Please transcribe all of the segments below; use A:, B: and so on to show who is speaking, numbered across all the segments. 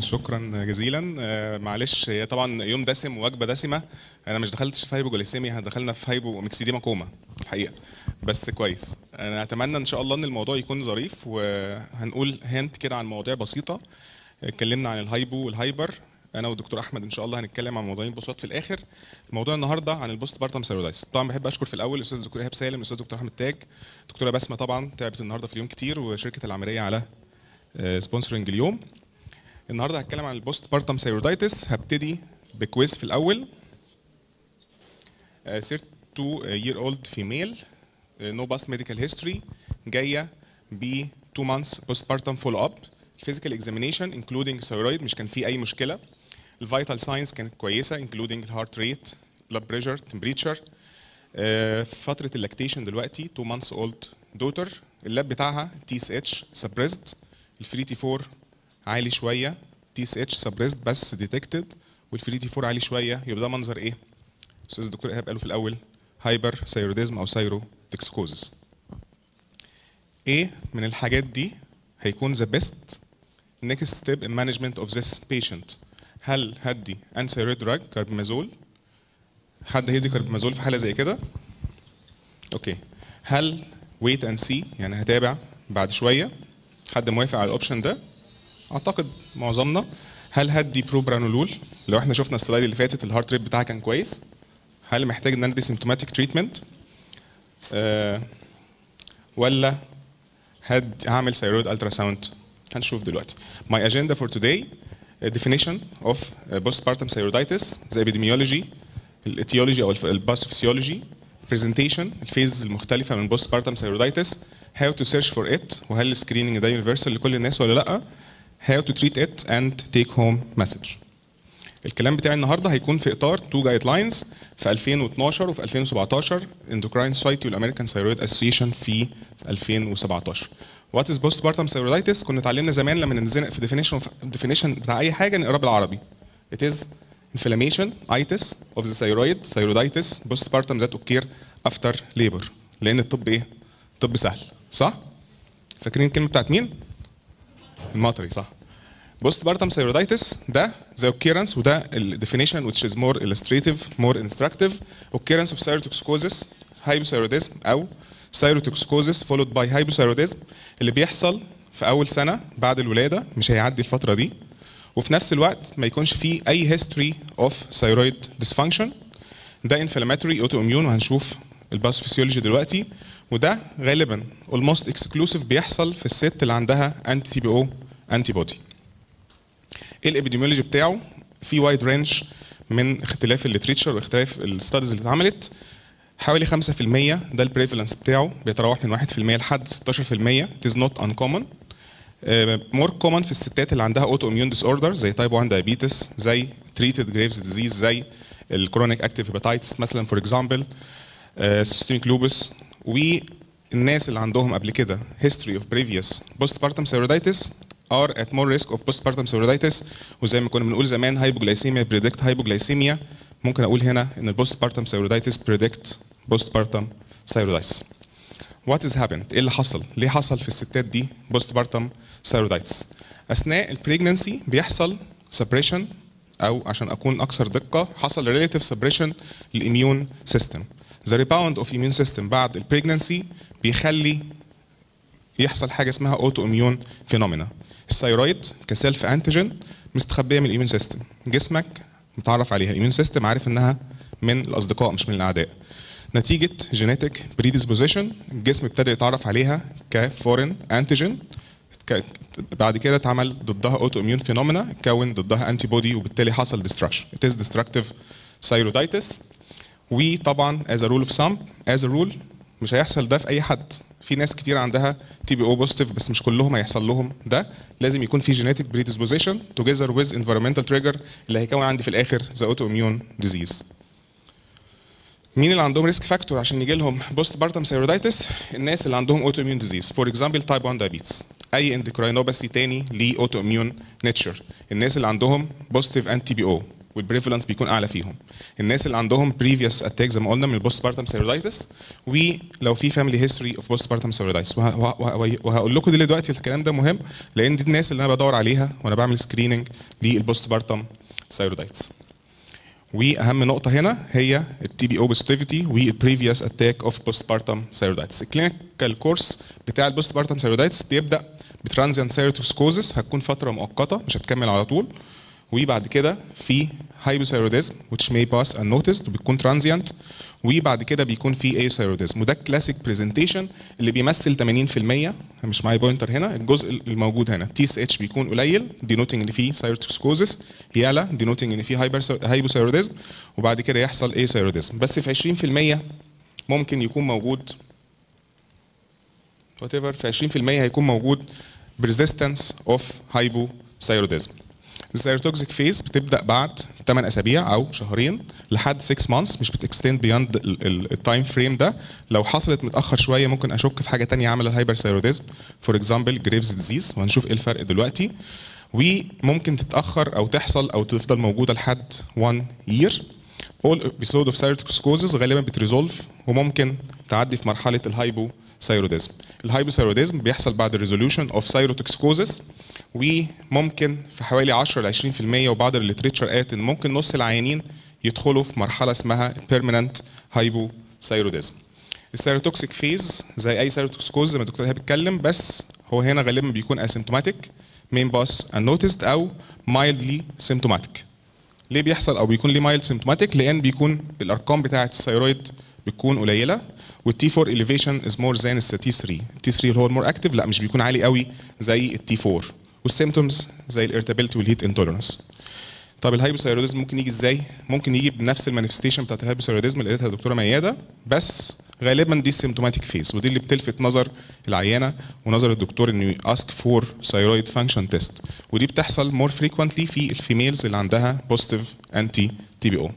A: شكرا جزيلا آه، معلش هي طبعا يوم دسم ووجبه دسمه انا مش دخلتش في هايبوجليسيميا احنا دخلنا في هايبو ميكسيديما كوما الحقيقه بس كويس انا اتمنى ان شاء الله ان الموضوع يكون ظريف وهنقول هنت كده عن مواضيع بسيطه اتكلمنا عن الهايبو والهايبر انا والدكتور احمد ان شاء الله هنتكلم عن موضوعين بسيط في الاخر الموضوع النهارده عن البوست بارتم سيرودايس طبعا بحب اشكر في الاول الاستاذ الدكتور ايهاب سالم الاستاذ الدكتور احمد تاج الدكتوره بسمه طبعا تعبت النهارده في اليوم كتير وشركه العمليه على سبونسرنج اليوم النهارده هتكلم عن البوست بارتم سيرودايتس هبتدي بكويز في الاول سيرت 2 year old female نو باست ميديكال هيستوري جايه ب 2 months بوست بارتم فولو اب الفيزيكال اكزامينيشن انكلودينج ثيرويد مش كان في اي مشكله الفيتال ساينس كانت كويسه انكلودينج الهارت ريت بلاد بريشر تمبريتشر فتره اللاكتيشن دلوقتي 2 months old daughter اللاب بتاعها تي اس اتش سبريزد الفري تي 4 عالي شويه تي اس اتش سبريزد بس ديتكتد والفري تي 4 عالي شويه يبقى ده منظر ايه؟ الاستاذ الدكتور ايهاب قاله في الاول هايبر ثيروديزم او ثيرو تكسكوزس ايه من الحاجات دي هيكون ذا بيست next step in management of this patient هل هدي انسيرويد دراج كاربمازول حد هيدي كاربمازول في حاله زي كده اوكي هل ويت اند سي يعني هتابع بعد شويه حد موافق على الاوبشن ده اعتقد معظمنا هل هدي بروبرانولول لو احنا شفنا السلايد اللي فاتت الهارت ريت بتاعها كان كويس هل محتاج ان انا ادي سيمتوماتيك تريتمنت أه ولا هد هعمل ثيرويد الترا ساوند هنشوف دلوقتي my agenda for today a definition of postpartum thyroiditis the epidemiology الاتيولوجي او الباثوفيسيولوجي presentation الفيز المختلفه من postpartum thyroiditis how to search for it وهل السكريننج ده يونيفرسال لكل الناس ولا لا how to treat it and take home message الكلام بتاعي النهارده هيكون في اطار تو جايد لاينز في 2012 وفي 2017 اندوكراين سوسايتي والامريكان ثايرويد اسوسيشن في 2017 وات از بوست بارتم ثايرويدايتس كنا اتعلمنا زمان لما ننزنق في ديفينيشن ديفينيشن بتاع اي حاجه نقرا بالعربي it is inflammation itis of the thyroid thyroiditis postpartum that occur after labor لان الطب ايه؟ الطب سهل صح؟ فاكرين الكلمه بتاعت مين؟ المطري صح بوست بارتم ثايرويدايتس ده the occurrence وده ال definition which is more illustrative more instructive occurrence of thyrotoxicosis hypothyroidism او thyrotoxicosis followed by hypothyroidism اللي بيحصل في اول سنه بعد الولاده مش هيعدي الفتره دي وفي نفس الوقت ما يكونش فيه اي history of thyroid dysfunction ده inflammatory autoimmune وهنشوف الباثوفيسيولوجي دلوقتي وده غالبا almost exclusive بيحصل في الست اللي عندها انتي تي بي او انتي بودي ايه الابيديميولوجي بتاعه في وايد رينج من اختلاف الليتريتشر واختلاف الستاديز اللي اتعملت حوالي 5% ده البريفالنس بتاعه بيتراوح من 1% لحد 16% it is not uncommon مور uh, كومن في الستات اللي عندها اوتو اميون ديس اوردر زي تايب 1 دايابيتس زي تريتد جريفز ديزيز زي الكرونيك اكتيف هيباتايتس مثلا فور اكزامبل سيستميك لوبس والناس اللي عندهم قبل كده history of previous postpartum thyroiditis are at more risk of postpartum thyroiditis وزي ما كنا بنقول زمان hypoglycemia predict hypoglycemia ممكن اقول هنا ان البوستبارتم thyroiditis predict postpartum thyroiditis What has happened؟ ايه اللي حصل؟ ليه حصل في الستات دي postpartum thyroiditis؟ اثناء البريجننسي بيحصل suppression او عشان اكون اكثر دقه حصل relative suppression للاميون سيستم. The rebound of immune system بعد البريجننسي بيخلي يحصل حاجه اسمها اوتو اميون فينومينا. الثيرويد كسيلف انتيجين مستخبيه من الاميون سيستم جسمك متعرف عليها الاميون سيستم عارف انها من الاصدقاء مش من الاعداء نتيجه جينيتك بريديسبوزيشن الجسم ابتدى يتعرف عليها كفورين انتيجين بعد كده اتعمل ضدها اوتو اميون فينومينا اتكون ضدها انتي بودي وبالتالي حصل ديستراكشن ات از ديستراكتيف ثايرودايتس وطبعا از رول اوف سام از رول مش هيحصل ده في اي حد في ناس كتير عندها تي بي او بوزيتيف بس مش كلهم هيحصل لهم ده لازم يكون في جينيتك بريديسبوزيشن توجذر ويز انفيرمنتال تريجر اللي هيكون عندي في الاخر ذا اوتو اميون ديزيز مين اللي عندهم ريسك فاكتور عشان يجي لهم بوست بارتم ثيرودايتس الناس اللي عندهم اوتو اميون ديزيز فور اكزامبل تايب 1 دايابيتس اي اندوكراينوباثي تاني ليه اوتو اميون نيتشر الناس اللي عندهم بوزيتيف انتي بي او والبريفالنس بيكون اعلى فيهم الناس اللي عندهم بريفيوس اتاك زي ما قلنا من البوست بارتم ثيرويدايتس ولو في فاميلي هيستوري اوف بوست بارتم ثيرويدايتس وهقول لكم دلوقتي الكلام ده مهم لان دي الناس اللي انا بدور عليها وانا بعمل سكريننج للبوست بارتم ثيرويدايتس واهم نقطه هنا هي التي بي او بوزيتيفيتي والبريفيوس اتاك اوف بوست بارتم ثيرويدايتس الكلينيكال كورس بتاع البوست بارتم ثيرويدايتس بيبدا بترانزيانت سيروتوسكوزس هتكون فتره مؤقته مش هتكمل على طول وبعد كده في هايبوثيروديزم which may pass unnoticed وبيكون ترانزيانت وبعد كده بيكون في ايوثيروديزم وده كلاسيك برزنتيشن اللي بيمثل 80% مش معايا بوينتر هنا الجزء الموجود هنا تي اس اتش بيكون قليل دينوتنج ان في سيروتوسكوزس يعلى دينوتنج ان في هايبوثيروديزم وبعد كده يحصل ايوثيروديزم بس في 20% ممكن يكون موجود وات ايفر في 20% هيكون موجود بريزيستنس اوف هايبوثيروديزم السيروتوكسيك فيز بتبدا بعد 8 اسابيع او شهرين لحد 6 مانثس مش بتكستند بياند التايم فريم ده لو حصلت متاخر شويه ممكن اشك في حاجه ثانيه عامله الهايبر ثيروديزم فور اكزامبل جريفز ديزيز وهنشوف ايه الفرق دلوقتي وممكن تتاخر او تحصل او تفضل موجوده لحد 1 يير all episode of cytotoxicosis غالبا بتريزولف وممكن تعدي في مرحله الهايبو ثيروديزم الهايبوثيروديزم بيحصل بعد الريزولوشن اوف ثيروتوكسكوزس وممكن في حوالي 10 ل 20% وبعض الليتريتشر قالت ان ممكن نص العيانين يدخلوا في مرحله اسمها بيرمننت هايبوثيروديزم السيروتوكسيك فيز زي اي سيروتوكسكوز زي ما الدكتور بيتكلم بس هو هنا غالبا بيكون اسيمتوماتيك مين باس انوتيزد او مايلدلي سيمتوماتيك ليه بيحصل او بيكون ليه مايلد سيمتوماتيك لان بيكون الارقام بتاعه الثيرويد بتكون قليله والتي 4 elevation از مور ذان التي 3 التي 3 اللي هو المور اكتف لا مش بيكون عالي قوي زي التي 4 والسيمتومز زي الارتابيلتي والهيت انتولرنس طب الهايبوثايروديزم ممكن يجي ازاي؟ ممكن يجي بنفس المانيفستيشن بتاعت الهايبوثايروديزم اللي قالتها الدكتوره مياده بس غالبا دي السيمتوماتيك فيز ودي اللي بتلفت نظر العيانه ونظر الدكتور انه اسك فور ثايرويد فانكشن تيست ودي بتحصل مور فريكوينتلي في الفيميلز اللي عندها بوزيتيف انتي تي بي او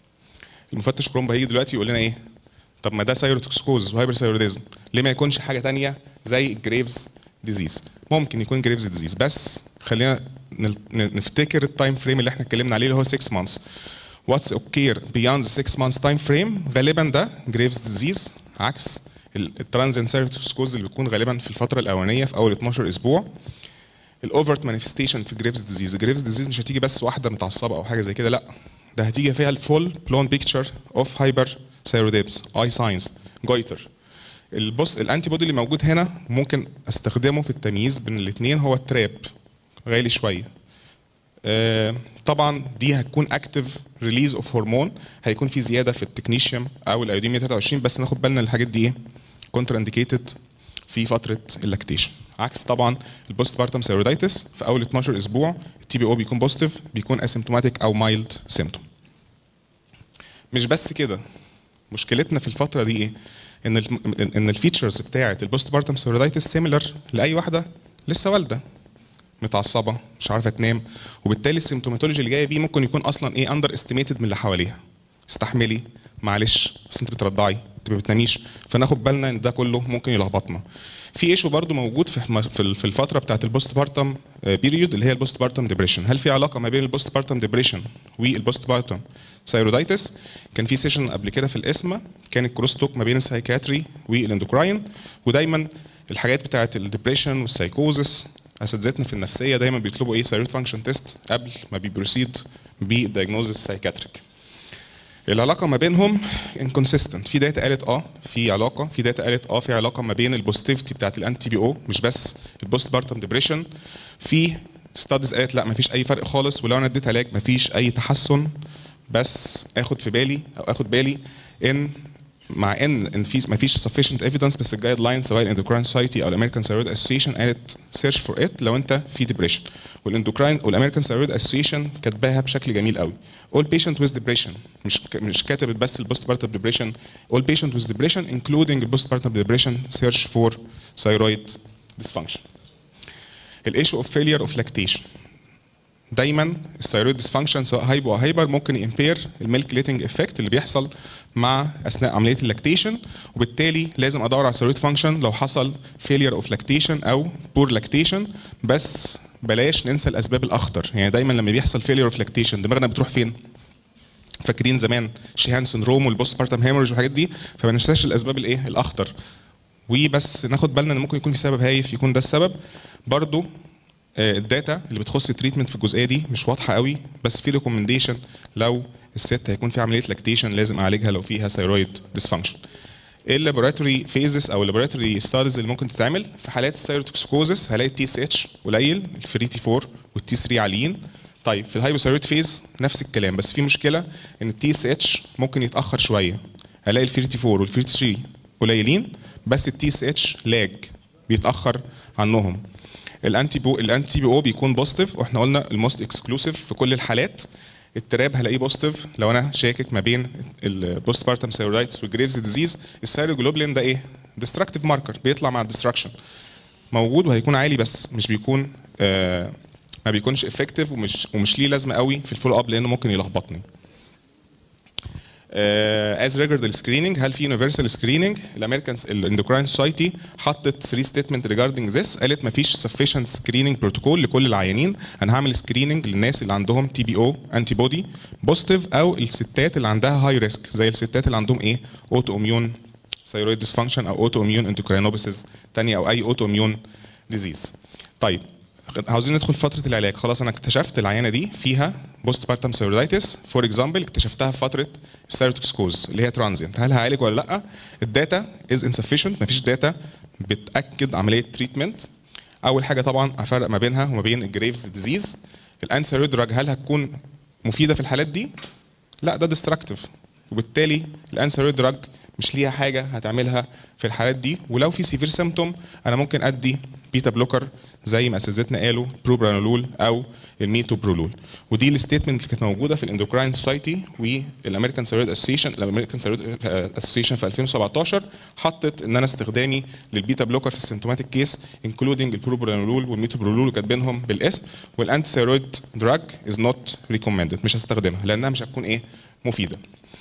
A: المفتش كرومبا هيجي دلوقتي يقول لنا ايه؟ طب ما ده سايروتوكسكوز وهايبر ثايروديزم ليه ما يكونش حاجه ثانيه زي الجريفز ديزيز ممكن يكون جريفز ديزيز بس خلينا نفتكر التايم فريم اللي احنا اتكلمنا عليه اللي هو 6 مانثs واتس اوكير بياند 6 مانثs تايم فريم غالبا ده جريفز ديزيز عكس الترانزنت سايروتوكسكوز اللي بيكون غالبا في الفتره الاولانيه في اول 12 اسبوع الاوفرت مانيفستيشن في جريفز ديزيز جريفز ديزيز مش هتيجي بس واحده متعصبه او حاجه زي كده لا ده هتيجي فيها الفول بلون بيكتشر اوف هايبر ثايروديبس اي ساينز جويتر البص الانتي بودي اللي موجود هنا ممكن استخدمه في التمييز بين الاثنين هو التراب غالي شويه آه طبعا دي هتكون اكتف ريليز اوف هرمون هيكون في زياده في التكنيشيوم او الايودين 123 بس ناخد بالنا الحاجات دي ايه كونتر انديكيتد في فتره اللاكتيشن عكس طبعا البوست بارتم ثيرودايتس في اول 12 اسبوع التي بي او بيكون بوزيتيف بيكون اسيمتوماتيك او مايلد سيمتوم مش بس كده مشكلتنا في الفتره دي ايه ان ان الفيتشرز بتاعه البوست بارتم ثيرودايتس سيميلر لاي واحده لسه والده متعصبه مش عارفه تنام وبالتالي السيمتوماتولوجي اللي جايه بيه ممكن يكون اصلا ايه اندر استيميتد من اللي حواليها استحملي معلش بس انت بترضعي انت ما بتناميش فناخد بالنا ان ده كله ممكن يلخبطنا في ايشو برضو موجود في في الفتره بتاعت البوست بارتم بيريود اللي هي البوست بارتم ديبريشن هل في علاقه ما بين البوست بارتم ديبريشن والبوست بارتم ثايرودايتس كان في سيشن قبل كده في الاسما كان الكروس توك ما بين السايكاتري والاندوكراين ودايما الحاجات بتاعت الديبريشن والسايكوزس اساتذتنا في النفسيه دايما بيطلبوا ايه ثايرويد فانكشن تيست قبل ما بيبروسيد بالدايجنوزس سايكاتريك العلاقه ما بينهم انكونسيستنت في داتا قالت اه في علاقه في داتا قالت اه في علاقه ما بين البوزيتيفيتي بتاعت الانتي بي او مش بس البوست بارتم ديبريشن في ستاديز قالت لا مفيش اي فرق خالص ولو انا اديت علاج مفيش اي تحسن بس اخد في بالي او اخد بالي ان مع ان ان في ما فيش sufficient evidence بس الجايد لاين سواء الاندوكراين سوسايتي او الامريكان ثايرويد اسوسيشن قالت سيرش فور ات لو انت في ديبريشن والاندوكراين والامريكان ثايرويد اسوسيشن كاتباها بشكل جميل قوي all patient with depression مش مش كاتبت بس البوست بارتم depression all patient with depression including البوست بارتم depression search for thyroid dysfunction الايشو اوف فيلير اوف لاكتيشن دايما الثيرويد ديسفانكشن سواء هايبو او هايبر ممكن يمبير الميلك ليتنج افكت اللي بيحصل مع اثناء عمليه اللاكتيشن وبالتالي لازم ادور على الثيرويد فانكشن لو حصل فيلير اوف لاكتيشن او بور لاكتيشن بس بلاش ننسى الاسباب الاخطر يعني دايما لما بيحصل فيلير اوف لاكتيشن دماغنا بتروح فين؟ فاكرين زمان شيهان سندروم والبوست بارتم هيموريج والحاجات دي فما ننساش الاسباب الايه الاخطر وبس ناخد بالنا ان ممكن يكون في سبب هايف يكون ده السبب برضو آه، الداتا اللي بتخص التريتمنت في الجزئيه دي مش واضحه قوي بس في ريكومنديشن لو الست هيكون في عمليه لاكتيشن لازم اعالجها لو فيها ثيرويد ديسفانكشن ايه اللابوراتوري فيزز او اللابوراتوري ستاديز اللي ممكن تتعمل في حالات الثيروتوكسكوزس هلاقي التي اس اتش قليل الفري تي 4 والتي 3 عاليين طيب في الهايبوثيرويد فيز نفس الكلام بس في مشكله ان التي اس اتش ممكن يتاخر شويه هلاقي الفري تي 4 والفري تي 3 قليلين بس التي اس اتش لاج بيتاخر عنهم الانتي بو الانتي بي او بيكون بوزيتيف واحنا قلنا الموست اكسكلوسيف في كل الحالات التراب هلاقيه بوزيتيف لو انا شاكك ما بين البوست بارتم ثيرويدايتس والجريفز ديزيز الثيروجلوبلين ده ايه ديستراكتيف ماركر بيطلع مع الديستراكشن موجود وهيكون عالي بس مش بيكون آه ما بيكونش افكتيف ومش ومش ليه لازمه قوي في الفولو اب لانه ممكن يلخبطني از ريجارد السكريننج هل في يونيفرسال سكريننج الامريكان الاندوكراين سوسايتي حطت 3 ستيتمنت ريجاردنج ذس قالت ما فيش سفيشنت سكريننج بروتوكول لكل العيانين انا هعمل سكريننج للناس اللي عندهم تي بي او انتي بودي بوزيتيف او الستات اللي عندها هاي ريسك زي الستات اللي عندهم ايه اوتو اميون ثيرويد ديسفانكشن او اوتو اميون انتوكرينوبيسيس ثانيه او اي اوتو اميون ديزيز طيب عاوزين ندخل في فتره العلاج خلاص انا اكتشفت العيانه دي فيها بوست بارتم ثيرويدايتس فور اكزامبل اكتشفتها في فتره السيروتوكسكوز اللي هي ترانزيانت هل هعالج ولا لا الداتا از insufficient مفيش داتا بتاكد عمليه تريتمنت اول حاجه طبعا افرق ما بينها وما بين الجريفز ديزيز الانسيرويد دراج هل هتكون مفيده في الحالات دي لا ده ديستراكتيف وبالتالي الانسيرويد دراج مش ليها حاجه هتعملها في الحالات دي ولو في سيفير سيمتوم انا ممكن ادي بيتا بلوكر زي ما اساتذتنا قالوا بروبرانولول او الميتوبرولول ودي الستيتمنت اللي كانت موجوده في الاندوكراين سوسايتي والامريكان ثيرويد اسوسيشن الامريكان ثيرويد اسوسيشن في 2017 حطت ان انا استخدامي للبيتا بلوكر في السيمتوماتيك كيس انكلودنج البروبرانولول والميتوبرولول وكاتبينهم بالاسم والانتي ثيرويد دراج از نوت ريكومندد مش هستخدمها لانها مش هتكون ايه مفيده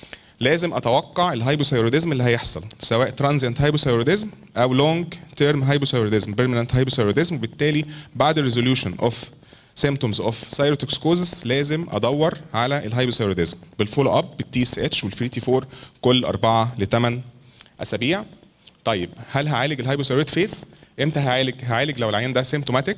A: لازم اتوقع الهايبوثايروديزم اللي هيحصل سواء ترانزيانت هايبوثايروديزم او لونج تيرم هايبوثايروديزم بيرمننت هايبوثايروديزم وبالتالي بعد الريزوليوشن اوف symptoms اوف ثايروتوكسكوزس لازم ادور على الهايبوثايروديزم بالفولو اب بالتي اس اتش والفري تي 4 كل 4 ل 8 اسابيع طيب هل هعالج الهايبوثايرويد فيس امتى هعالج هعالج لو العيان ده سيمتوماتيك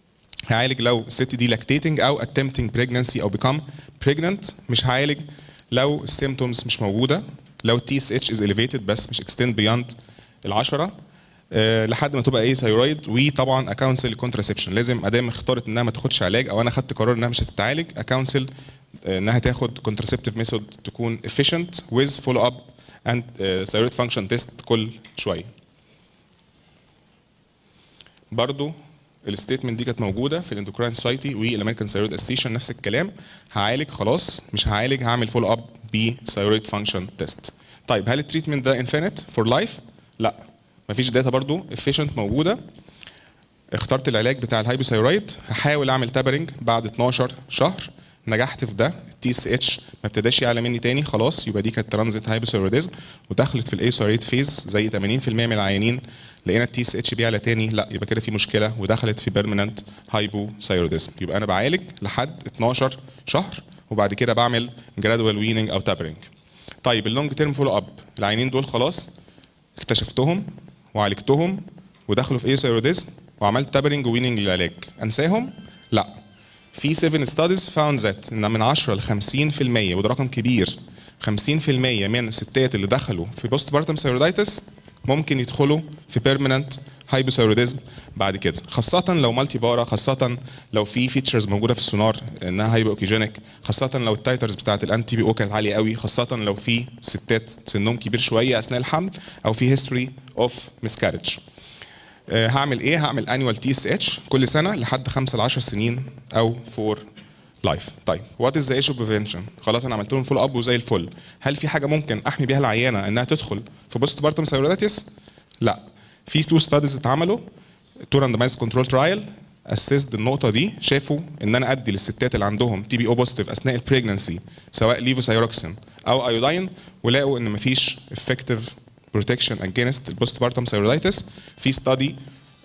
A: هعالج لو الست دي لاكتيتنج او attempting pregnancy او become pregnant مش هعالج لو السيمتومز مش موجوده لو التي اس اتش از elevated بس مش extend beyond ال 10 أه لحد ما تبقى ايه ثايرويد وطبعا اكونسل كونتراسبشن لازم ادام اختارت انها ما تاخدش علاج او انا خدت قرار انها مش هتتعالج اكونسل انها تاخد كونتراسبتيف ميثود تكون efficient with follow up and ثايرويد فانكشن تيست كل شويه برضو الستيتمنت دي كانت موجوده في الاندوكراين سوسايتي والامريكان ثايرويد اسوسيشن نفس الكلام هعالج خلاص مش هعالج هعمل فولو اب بثايرويد فانكشن تيست طيب هل التريتمنت ده انفينيت فور لايف لا مفيش داتا برضو افيشنت موجوده اخترت العلاج بتاع الهايبوثايرويد هحاول اعمل تابرنج بعد 12 شهر نجحت في ده التي اس اتش ما ابتداش يعلى مني تاني خلاص يبقى دي كانت ترانزيت هايبوثايروديزم ودخلت في الايسوريت فيز زي 80% من العيانين لقينا التي اس اتش بيعلى تاني لا يبقى كده في مشكله ودخلت في بيرمننت هايبوثايروديزم يبقى انا بعالج لحد 12 شهر وبعد كده بعمل جرادوال ويننج او تابرنج طيب اللونج تيرم فولو اب العيانين دول خلاص اكتشفتهم وعالجتهم ودخلوا في ايسوريديزم وعملت تابرنج ويننج للعلاج انساهم لا في 7 ستاديز فاوند ذات ان من 10 ل 50% وده رقم كبير 50% من الستات اللي دخلوا في بوست بارتم ثيرودايتس ممكن يدخلوا في بيرمننت هايبوثايروديزم بعد كده خاصة لو مالتي بارا خاصة لو في فيتشرز موجودة في السونار انها هايبو اوكيجينيك خاصة لو التايترز بتاعت الانتي بي او كانت عالية قوي خاصة لو في ستات سنهم كبير شوية اثناء الحمل او في هيستوري اوف مسكارج هعمل ايه؟ هعمل انيوال تي اس اتش كل سنه لحد 5 ل 10 سنين او فور لايف. طيب وات از ذا ايشو بريفنشن؟ خلاص انا عملت لهم فول اب وزي الفل. هل في حاجه ممكن احمي بيها العيانه انها تدخل في بوست بارتم ثيروداتيس؟ لا. في تو ستاديز اتعملوا تو راندمايز كنترول ترايل اسست النقطه دي شافوا ان انا ادي للستات اللي عندهم تي بي او بوزيتيف اثناء البريجنسي سواء ليفوثايروكسين او ايوداين ولقوا ان مفيش افكتيف بروتكشن اجينست البوست بارتم ثيرودايتس في ستادي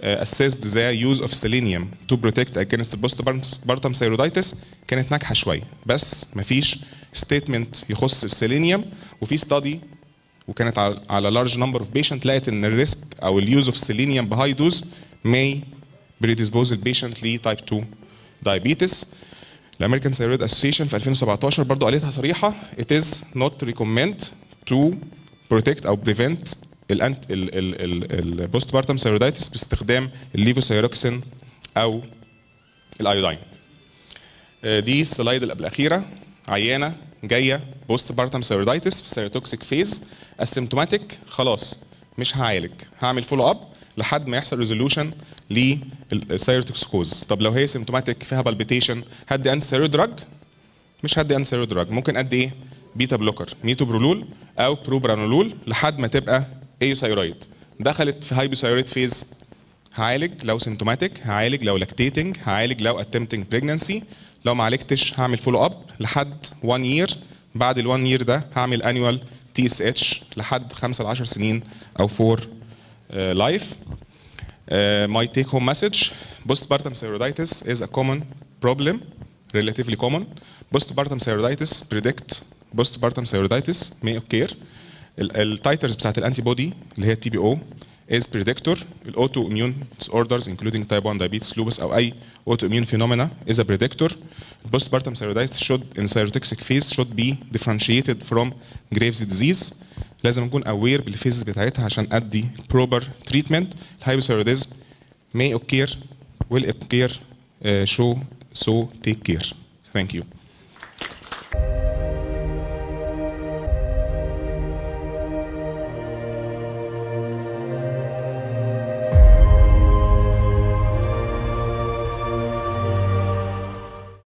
A: assessed the use of selenium to protect against postpartum thyroiditis كانت ناجحه شويه بس مفيش ستيتمنت يخص السيلينيوم وفي ستادي وكانت على على لارج نمبر اوف بيشنت لقت ان الريسك او اليوز اوف سيلينيوم بهاي دوز may predispose البيشنت ل تايب 2 diabetes الامريكان ثايرويد اسوسيشن في 2017 برضو قالتها صريحه it is not recommend to protect او prevent الانت البوست بارتم ثايرويدايتس باستخدام الليفوثايروكسين او الايودين آه، دي السلايد اللي قبل الاخيره عيانه جايه بوست بارتم ثايرويدايتس في سيروتوكسيك فيز اسيمتوماتيك خلاص مش هعالج هعمل فولو اب لحد ما يحصل ريزولوشن للسيروتوكسيكوز طب لو هي سيمتوماتيك فيها بالبيتيشن هدي انتي ثايرويد دراج مش هدي انتي ثايرويد دراج ممكن ادي ايه بيتا بلوكر ميتوبرولول او بروبرانولول لحد ما تبقى ايوثايرويد دخلت في هايبوثايرويد فيز هعالج لو سيمتوماتيك هعالج لو لاكتيتنج هعالج لو اتمتنج بريجنسي لو ما عالجتش هعمل فولو اب لحد 1 يير بعد ال 1 يير ده هعمل انيوال تي اس اتش لحد 5 ل 10 سنين او 4 لايف my take home message postpartum thyroiditis is a common problem relatively common postpartum thyroiditis predict postpartum thyroiditis may occur التايترز بتاعت الانتي بودي اللي هي التي بي او is predictor الاوتو اميون disorders including type 1 diabetes lupus او اي اوتو اميون phenomena is a predictor postpartum thyroiditis should in thyrotoxic phase should be differentiated from Graves disease لازم نكون aware بالفيزز بتاعتها عشان ادي proper treatment الهايبوثايروديزم may occur will occur uh, show so take care thank you